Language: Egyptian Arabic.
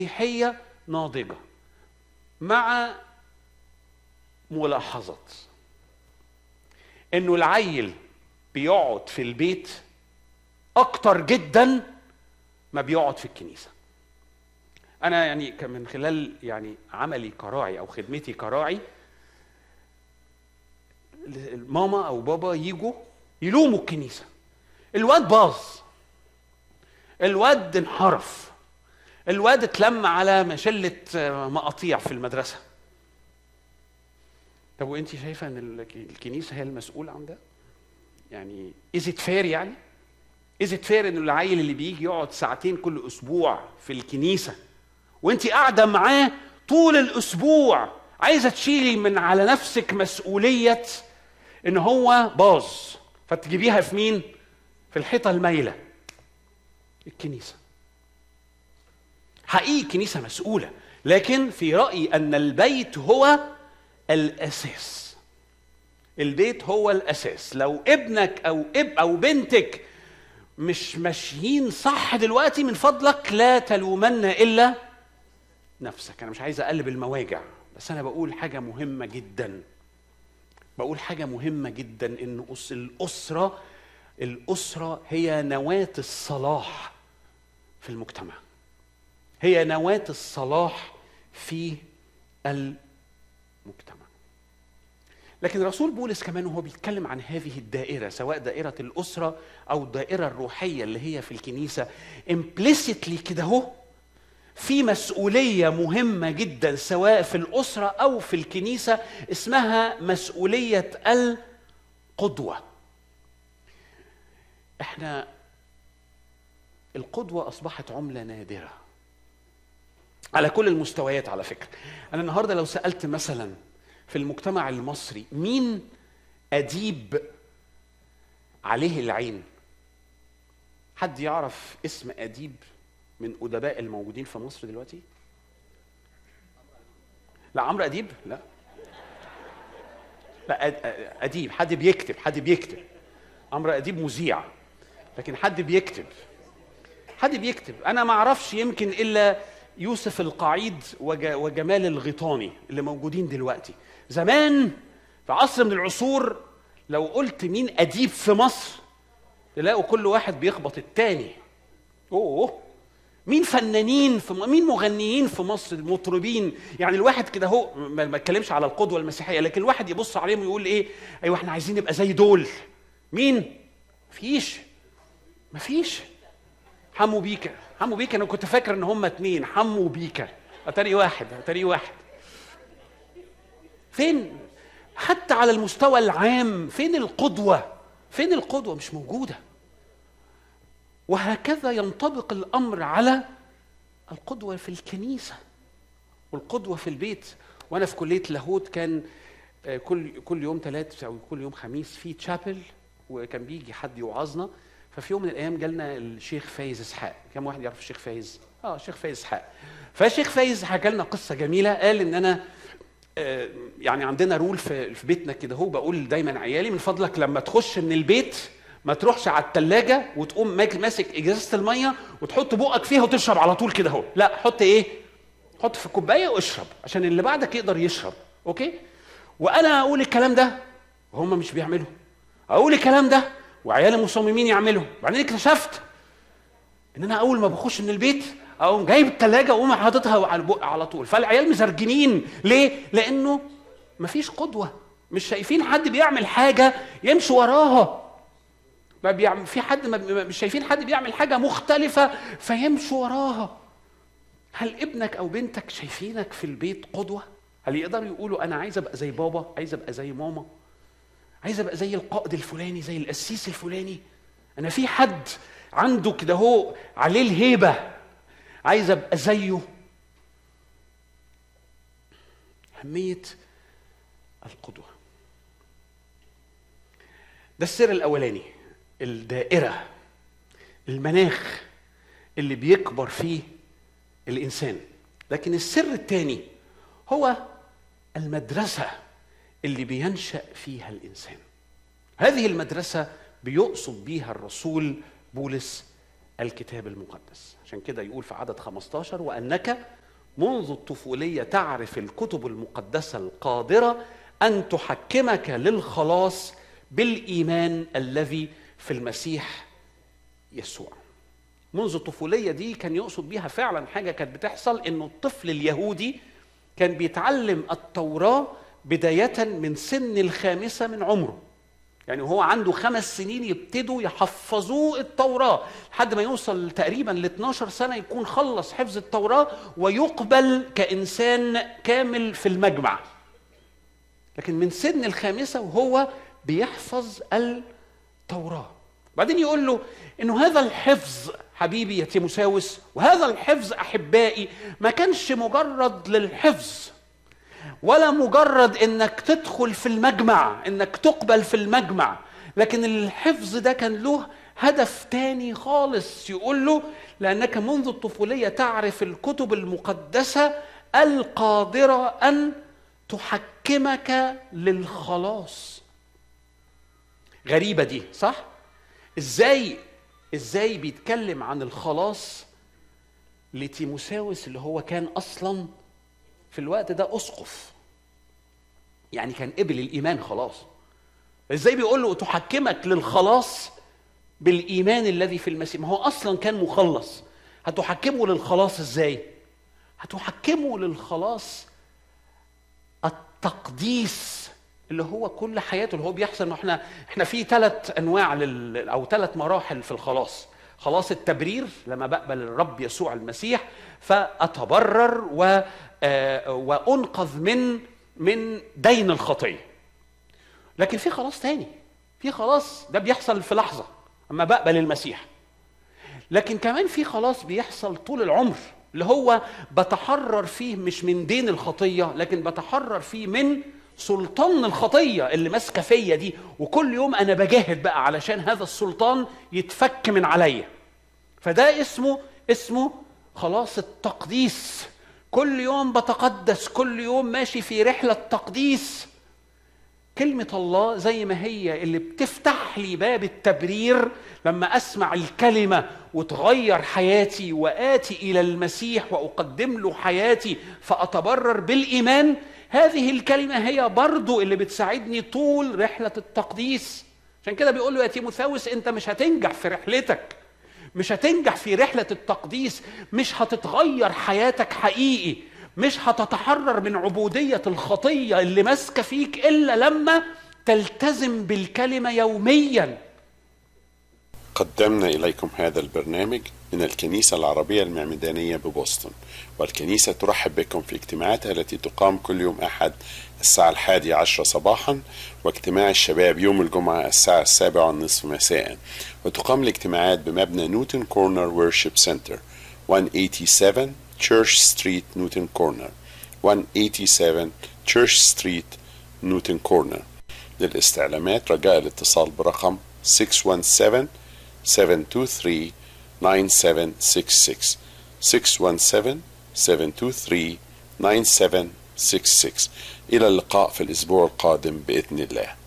مسيحيه ناضجه مع ملاحظه انه العيل بيقعد في البيت اكتر جدا ما بيقعد في الكنيسه انا يعني كان من خلال يعني عملي كراعي او خدمتي كراعي ماما او بابا يجوا يلوموا الكنيسه الواد باظ الواد انحرف الواد اتلم على مشله مقاطيع في المدرسه طب وانت شايفه ان الكنيسه هي المسؤوله عن ده يعني از ات فير يعني از ات فير ان العيل اللي بيجي يقعد ساعتين كل اسبوع في الكنيسه وانت قاعده معاه طول الاسبوع عايزه تشيلي من على نفسك مسؤوليه ان هو باظ فتجيبيها في مين في الحيطه المايله الكنيسه حقيقي الكنيسه مسؤوله لكن في رايي ان البيت هو الاساس البيت هو الاساس لو ابنك او اب او بنتك مش ماشيين صح دلوقتي من فضلك لا تلومن الا نفسك انا مش عايز اقلب المواجع بس انا بقول حاجه مهمه جدا بقول حاجه مهمه جدا ان الاسره الاسره هي نواه الصلاح في المجتمع هي نواه الصلاح في المجتمع لكن رسول بولس كمان وهو بيتكلم عن هذه الدائره سواء دائره الاسره او الدائره الروحيه اللي هي في الكنيسه implicitly كده اهو في مسؤوليه مهمه جدا سواء في الاسره او في الكنيسه اسمها مسؤوليه القدوه احنا القدوه اصبحت عمله نادره على كل المستويات على فكره انا النهارده لو سالت مثلا في المجتمع المصري مين اديب عليه العين حد يعرف اسم اديب من ادباء الموجودين في مصر دلوقتي لا عمرو اديب لا لا اديب حد بيكتب حد بيكتب عمرو اديب مذيع لكن حد بيكتب حد بيكتب انا ما اعرفش يمكن الا يوسف القعيد وجمال الغيطاني اللي موجودين دلوقتي زمان في عصر من العصور لو قلت مين اديب في مصر تلاقوا كل واحد بيخبط التاني اوه مين فنانين في مين مغنيين في مصر مطربين يعني الواحد كده هو ما اتكلمش على القدوه المسيحيه لكن الواحد يبص عليهم ويقول ايه ايوه احنا عايزين نبقى زي دول مين مفيش مفيش حمو بيكا حمو بيكا انا كنت فاكر ان هم اتنين حمو بيكا اتاري واحد اتاري واحد فين حتى على المستوى العام فين القدوه فين القدوه مش موجوده وهكذا ينطبق الامر على القدوه في الكنيسه والقدوه في البيت وانا في كليه لاهوت كان كل كل يوم ثلاث او كل يوم خميس في تشابل وكان بيجي حد يوعظنا ففي يوم من الايام جالنا الشيخ فايز اسحاق كم واحد يعرف الشيخ فايز اه الشيخ فايز اسحاق فالشيخ فايز حكى لنا قصه جميله قال ان انا آه يعني عندنا رول في, في بيتنا كده هو بقول دايما عيالي من فضلك لما تخش من البيت ما تروحش على الثلاجه وتقوم ماسك ازازه الميه وتحط بقك فيها وتشرب على طول كده اهو لا حط ايه حط في كوبايه واشرب عشان اللي بعدك يقدر يشرب اوكي وانا اقول الكلام ده وهم مش بيعملوا اقول الكلام ده وعيالي مصممين يعملوا بعدين اكتشفت ان انا اول ما بخش من البيت اقوم جايب الثلاجه واقوم حاططها على البق على طول فالعيال مزرجنين ليه لانه مفيش قدوه مش شايفين حد بيعمل حاجه يمشي وراها ما بيعمل في حد ما مش شايفين حد بيعمل حاجه مختلفه فيمشوا وراها هل ابنك او بنتك شايفينك في البيت قدوه هل يقدروا يقولوا انا عايز ابقى زي بابا عايز ابقى زي ماما عايز ابقى زي القائد الفلاني زي القسيس الفلاني انا في حد عنده كده هو عليه الهيبه عايز ابقى زيه اهميه القدوه ده السر الاولاني الدائره المناخ اللي بيكبر فيه الانسان لكن السر الثاني هو المدرسه اللي بينشا فيها الانسان هذه المدرسه بيقصد بيها الرسول بولس الكتاب المقدس عشان كده يقول في عدد 15 وأنك منذ الطفولية تعرف الكتب المقدسة القادرة أن تحكمك للخلاص بالإيمان الذي في المسيح يسوع منذ الطفولية دي كان يقصد بيها فعلا حاجة كانت بتحصل إنه الطفل اليهودي كان بيتعلم التوراة بداية من سن الخامسة من عمره يعني وهو عنده خمس سنين يبتدوا يحفظوه التوراة لحد ما يوصل تقريبا ل 12 سنة يكون خلص حفظ التوراة ويقبل كإنسان كامل في المجمع لكن من سن الخامسة وهو بيحفظ التوراة بعدين يقول له انه هذا الحفظ حبيبي يا تيموساوس وهذا الحفظ احبائي ما كانش مجرد للحفظ ولا مجرد انك تدخل في المجمع انك تقبل في المجمع لكن الحفظ ده كان له هدف تاني خالص يقول له لانك منذ الطفوليه تعرف الكتب المقدسه القادره ان تحكمك للخلاص غريبه دي صح ازاي ازاي بيتكلم عن الخلاص لتيموساوس اللي هو كان اصلا في الوقت ده اسقف يعني كان قبل الايمان خلاص ازاي بيقول له تحكمك للخلاص بالايمان الذي في المسيح ما هو اصلا كان مخلص هتحكمه للخلاص ازاي هتحكمه للخلاص التقديس اللي هو كل حياته اللي هو بيحصل ما احنا احنا في ثلاث انواع لل او ثلاث مراحل في الخلاص خلاص التبرير لما بقبل الرب يسوع المسيح فاتبرر و وانقذ من من دين الخطيه لكن في خلاص تاني في خلاص ده بيحصل في لحظه اما بقبل المسيح لكن كمان في خلاص بيحصل طول العمر اللي هو بتحرر فيه مش من دين الخطيه لكن بتحرر فيه من سلطان الخطيه اللي ماسكه فيا دي وكل يوم انا بجاهد بقى علشان هذا السلطان يتفك من عليا فده اسمه اسمه خلاص التقديس كل يوم بتقدس كل يوم ماشي في رحله تقديس كلمة الله زي ما هي اللي بتفتح لي باب التبرير لما أسمع الكلمة وتغير حياتي وآتي إلى المسيح وأقدم له حياتي فأتبرر بالإيمان هذه الكلمة هي برضو اللي بتساعدني طول رحلة التقديس عشان كده بيقول له يا تيموثاوس أنت مش هتنجح في رحلتك مش هتنجح في رحلة التقديس مش هتتغير حياتك حقيقي مش هتتحرر من عبودية الخطية اللي ماسكة فيك إلا لما تلتزم بالكلمة يوميا قدمنا إليكم هذا البرنامج من الكنيسة العربية المعمدانية ببوسطن والكنيسة ترحب بكم في اجتماعاتها التي تقام كل يوم أحد الساعة الحادية عشرة صباحا واجتماع الشباب يوم الجمعة الساعة السابعة والنصف مساء وتقام الاجتماعات بمبنى نيوتن كورنر وورشيب سنتر 187 Church Street نيوتن كورنر 187 Church Street نيوتن كورنر للاستعلامات رجاء الاتصال برقم 617 723 9766 617 723 9766 إلى اللقاء في الأسبوع القادم بإذن الله